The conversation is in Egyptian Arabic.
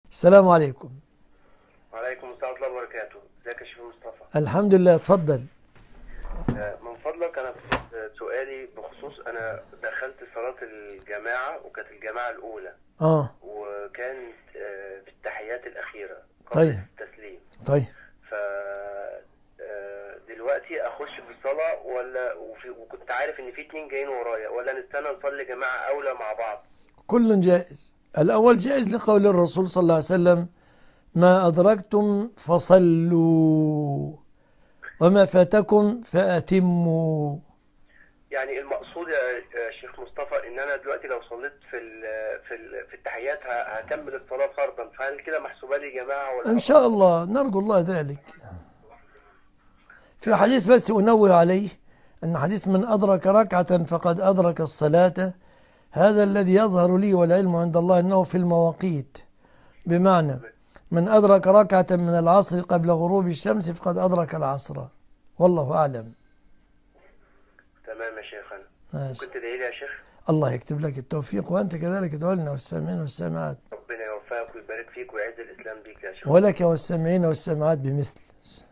السلام عليكم وعليكم السلام ورحمة الله وبركاته ازيك يا شيخ مصطفى الحمد لله اتفضل آه، من فضلك انا آه، سؤالي بخصوص انا دخلت صلاة الجماعة وكانت الجماعة الأولى اه وكانت آه، في التحيات الأخيرة قبل طيب. التسليم طيب ف آه، دلوقتي اخش في الصلاة ولا وفي وكنت عارف ان في اتنين جايين ورايا ولا نستنى نصلي جماعة أولى مع بعض كل جائز الأول جائز لقول الرسول صلى الله عليه وسلم ما أدركتم فصلوا وما فاتكم فأتموا يعني المقصود يا يا شيخ مصطفى ان انا دلوقتي لو صليت في ال في ال في التحيات ه- هكمل الصلاه فرضا فهل كده محسوبه لي جماعه ولا إن شاء الله نرجو الله ذلك في حديث بس أنوه عليه أن حديث من أدرك ركعة فقد أدرك الصلاة هذا الذي يظهر لي والعلم عند الله أنه في المواقيت بمعنى من أدرك ركعة من العصر قبل غروب الشمس فقد أدرك العصر والله أعلم تمام يا شيخنا ماشي. ممكن تدعي لي يا شيخ الله يكتب لك التوفيق وأنت كذلك ادعو لنا والسامعين والسامعات ربنا يوفقك ويبارك فيك ويعز الاسلام بيك يا شيخ ولك والسامعين والسامعات بمثل